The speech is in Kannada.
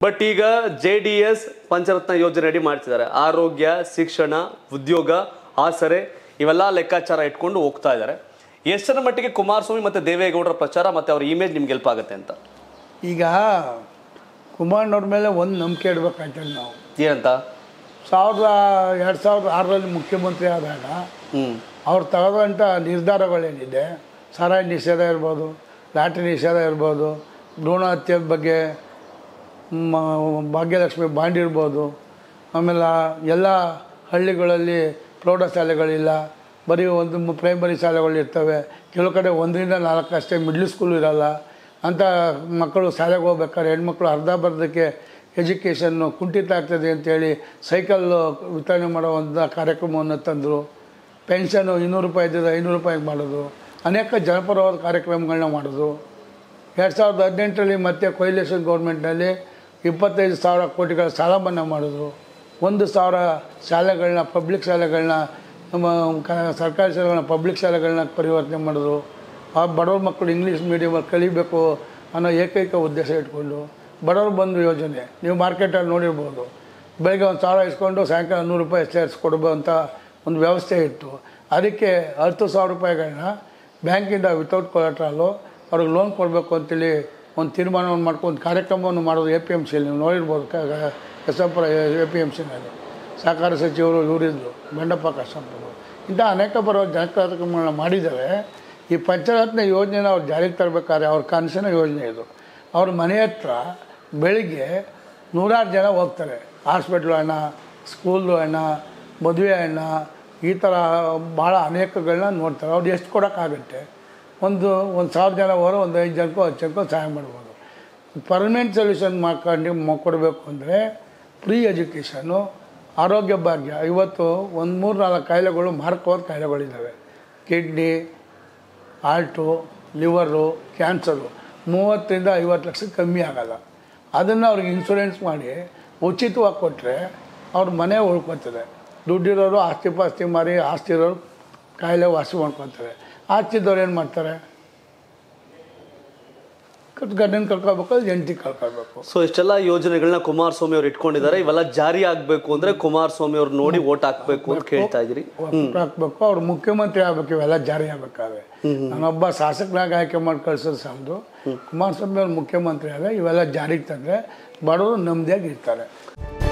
ಬಟ್ ಈಗ ಜೆ ಡಿ ಎಸ್ ಪಂಚರತ್ನ ಯೋಜನೆ ಅಡಿ ಮಾಡ್ತಿದ್ದಾರೆ ಆರೋಗ್ಯ ಶಿಕ್ಷಣ ಉದ್ಯೋಗ ಆಸರೆ ಇವೆಲ್ಲ ಲೆಕ್ಕಾಚಾರ ಇಟ್ಕೊಂಡು ಹೋಗ್ತಾ ಇದ್ದಾರೆ ಎಷ್ಟರ ಮಟ್ಟಿಗೆ ಕುಮಾರಸ್ವಾಮಿ ಮತ್ತೆ ದೇವೇಗೌಡರ ಪ್ರಚಾರ ಮತ್ತೆ ಅವ್ರ ಇಮೇಜ್ ನಿಮ್ಗೆ ಹೆಲ್ಪ್ ಆಗುತ್ತೆ ಅಂತ ಈಗ ಕುಮಾರನವ್ರ ಮೇಲೆ ಒಂದು ನಂಬಿಕೆ ಇಡ್ಬೇಕಾಯ್ತದೆ ನಾವು ಏನಂತ ಸಾವಿರದ ಎರಡು ಸಾವಿರದ ಆರರಲ್ಲಿ ಮುಖ್ಯಮಂತ್ರಿ ಆದಾಗ ಹ್ಮ್ ಅವ್ರು ತಗೊಂಡಂಥ ನಿರ್ಧಾರಗಳೇನಿದೆ ಸಾರಾಯಿ ನಿಷೇಧ ಇರ್ಬೋದು ಲಾಟ್ರಿ ನಿಷೇಧ ಇರ್ಬೋದು ಭ್ರೂಣ ಹತ್ಯೆ ಬಗ್ಗೆ ಮ- ಭಾಗ್ಯಲಕ್ಷ್ಮಿ ಬಾಂಡ್ ಇರ್ಬೋದು ಆಮೇಲೆ ಎಲ್ಲ ಹಳ್ಳಿಗಳಲ್ಲಿ ಪ್ರೌಢಶಾಲೆಗಳಿಲ್ಲ ಬರೀ ಒಂದು ಮ- ಪ್ರೈಮರಿ ಶಾಲೆಗಳು ಇರ್ತವೆ ಕೆಲವು ಕಡೆ ಒಂದರಿಂದ ನಾಲ್ಕು ಅಷ್ಟೇ ಮಿಡ್ಲ್ ಸ್ಕೂಲ್ ಇರಲ್ಲ ಅಂಥ ಮಕ್ಕಳು ಶಾಲೆಗೆ ಹೋಗ್ಬೇಕಾದ್ರೆ ಹೆಣ್ಮಕ್ಳು ಅರ್ಧ ಬರ್ಧಕ್ಕೆ ಎಜುಕೇಷನ್ನು ಕುಂಠಿತ ಆಗ್ತದೆ ಅಂತೇಳಿ ಸೈಕಲ್ ವಿತರಣೆ ಮಾಡೋ ಒಂದು ಕಾರ್ಯಕ್ರಮವನ್ನು ತಂದರು ಪೆನ್ಷನ್ನು ಇನ್ನೂರು ರೂಪಾಯಿ ಇದ್ದಿದ್ದು ಐನೂರು ರೂಪಾಯಿಗೆ ಮಾಡೋದು ಅನೇಕ ಜನಪರವಾದ ಕಾರ್ಯಕ್ರಮಗಳನ್ನ ಮಾಡೋದು ಎರಡು ಸಾವಿರದ ಹದಿನೆಂಟರಲ್ಲಿ ಮತ್ತೆ ಕೊಯ್ಲೇಷನ್ ಗೌರ್ಮೆಂಟ್ನಲ್ಲಿ ಇಪ್ಪತ್ತೈದು ಸಾವಿರ ಕೋಟಿಗಳ ಸಾಲ ಮನ್ನಾ ಮಾಡಿದ್ರು ಒಂದು ಸಾವಿರ ಶಾಲೆಗಳನ್ನ ಪಬ್ಲಿಕ್ ಶಾಲೆಗಳನ್ನ ನಮ್ಮ ಕ- ಸರ್ಕಾರಿ ಶಾಲೆಗಳನ್ನ ಪಬ್ಲಿಕ್ ಶಾಲೆಗಳನ್ನ ಪರಿವರ್ತನೆ ಮಾಡಿದ್ರು ಆ ಬಡವ್ರ ಮಕ್ಕಳು ಇಂಗ್ಲೀಷ್ ಮೀಡಿಯಮಲ್ಲಿ ಕಲಿಬೇಕು ಅನ್ನೋ ಏಕೈಕ ಉದ್ದೇಶ ಇಟ್ಕೊಂಡು ಬಡವ್ರು ಬಂದು ಯೋಜನೆ ನೀವು ಮಾರ್ಕೆಟಲ್ಲಿ ನೋಡಿರ್ಬೋದು ಬೆಳಗ್ಗೆ ಒಂದು ಸಾವಿರ ಇಸ್ಕೊಂಡು ಸಾಯಂಕಾಲ ನೂರು ರೂಪಾಯಿ ಸೇರಿಸ್ಕೊಡ್ಬೋ ಅಂತ ಒಂದು ವ್ಯವಸ್ಥೆ ಇತ್ತು ಅದಕ್ಕೆ ಹತ್ತು ಸಾವಿರ ರೂಪಾಯಿಗಳನ್ನ ಬ್ಯಾಂಕಿಂದ ವಿತೌಟ್ ಕೊಲೆಟ್ರಾಲು ಅವ್ರಿಗೆ ಲೋನ್ ಕೊಡಬೇಕು ಅಂತೇಳಿ ಒಂದು ತೀರ್ಮಾನವನ್ನು ಮಾಡ್ಕೊಂಡು ಒಂದು ಕಾರ್ಯಕ್ರಮವನ್ನು ಮಾಡೋದು ಎ ಪಿ ಎಮ್ ಸಿಯಲ್ಲಿ ನೀವು ನೋಡಿರ್ಬೋದು ಕ ಕಸಂಪುರ ಎ ಪಿ ಎಮ್ ಸಿನಲ್ಲಿ ಸಹಕಾರ ಸಚಿವರು ಇವರಿದ್ದರು ಬಂಡಪ್ಪ ಕಸಂಪುರ ಇಂಥ ಅನೇಕ ಪರವಾಗಿ ಜನ ಕಾರ್ಯಕ್ರಮಗಳನ್ನ ಮಾಡಿದ್ದಾರೆ ಈ ಪಂಚರತ್ನ ಯೋಜನೆನ ಅವ್ರು ಜಾರಿಗೆ ತರಬೇಕಾದ್ರೆ ಅವ್ರ ಕನಸಿನ ಯೋಜನೆ ಇದು ಅವ್ರ ಮನೆ ಹತ್ರ ಬೆಳಿಗ್ಗೆ ನೂರಾರು ಜನ ಹೋಗ್ತಾರೆ ಹಾಸ್ಪಿಟ್ಲು ಹಣ ಸ್ಕೂಲ್ದು ಹಣ ಮದುವೆ ಹಣ ಈ ಥರ ಭಾಳ ಅನೇಕಗಳನ್ನ ನೋಡ್ತಾರೆ ಅವ್ರು ಎಷ್ಟು ಕೊಡೋಕ್ಕಾಗುತ್ತೆ ಒಂದು ಒಂದು ಸಾವಿರ ಜನ ಹೋದ್ರೆ ಒಂದು ಐದು ಜನಕ್ಕೋ ಹತ್ತು ಜನಕ್ಕೋ ಸಹಾಯ ಮಾಡ್ಬೋದು ಪರ್ಮನೆಂಟ್ ಸೊಲ್ಯೂಷನ್ ಮಾಡ್ಕೊಂಡು ಮ- ಕೊಡಬೇಕು ಅಂದರೆ ಫ್ರೀ ಎಜುಕೇಷನು ಆರೋಗ್ಯ ಭಾಗ್ಯ ಇವತ್ತು ಒಂದು ಮೂರು ನಾಲ್ಕು ಕಾಯಿಲೆಗಳು ಮಾರಕವಾದ ಕಾಯಿಲೆಗಳಿದ್ದಾವೆ ಕಿಡ್ನಿ ಹಾರ್ಟು ಲಿವರು ಕ್ಯಾನ್ಸರು ಮೂವತ್ತರಿಂದ ಐವತ್ತು ಲಕ್ಷ ಕಮ್ಮಿ ಆಗಲ್ಲ ಅದನ್ನು ಅವ್ರಿಗೆ ಇನ್ಶೂರೆನ್ಸ್ ಮಾಡಿ ಉಚಿತವಾಗಿ ಕೊಟ್ಟರೆ ಅವ್ರ ಮನೆ ಉಳ್ಕೊತದೆ ದುಡ್ಡಿರೋರು ಆಸ್ತಿ ಪಾಸ್ತಿ ಮಾರಿ ಆಸ್ತಿ ಇರೋರು ಕಾಯಿಲೆ ವಾಸಿ ಮಾಡ್ಕೊತಾರೆ ಆಸ್ತಿ ಇದ್ದವ್ರು ಏನು ಮಾಡ್ತಾರೆ ಗಂಡನ ಕಳ್ಕೊಬೇಕು ಹೆಂಡತಿ ಕಳ್ಕೊಬೇಕು ಸೊ ಇಷ್ಟೆಲ್ಲ ಯೋಜನೆಗಳನ್ನ ಕುಮಾರಸ್ವಾಮಿ ಅವ್ರು ಇಟ್ಕೊಂಡಿದ್ದಾರೆ ಇವೆಲ್ಲ ಜಾರಿ ಆಗ್ಬೇಕು ಅಂದ್ರೆ ಕುಮಾರಸ್ವಾಮಿ ಅವ್ರು ನೋಡಿ ಓಟ್ ಹಾಕ್ಬೇಕು ಅಂತ ಕೇಳ್ತಾ ಇದ್ರಿ ಹಾಕ್ಬೇಕು ಅವ್ರು ಮುಖ್ಯಮಂತ್ರಿ ಆಗ್ಬೇಕು ಇವೆಲ್ಲ ಜಾರಿ ಆಗ್ಬೇಕಾದ್ರೆ ನಾನೊಬ್ಬ ಶಾಸಕನಾಗ ಆಯ್ಕೆ ಮಾಡಿ ಕಳ್ಸೋದು ಸಾಲದು ಕುಮಾರಸ್ವಾಮಿ ಅವ್ರು ಮುಖ್ಯಮಂತ್ರಿ ಆಗ ಇವೆಲ್ಲ ಜಾರಿಗೆ ತಂದರೆ ಬಡವರು ನೆಮ್ಮದಿಯಾಗಿ ಇರ್ತಾರೆ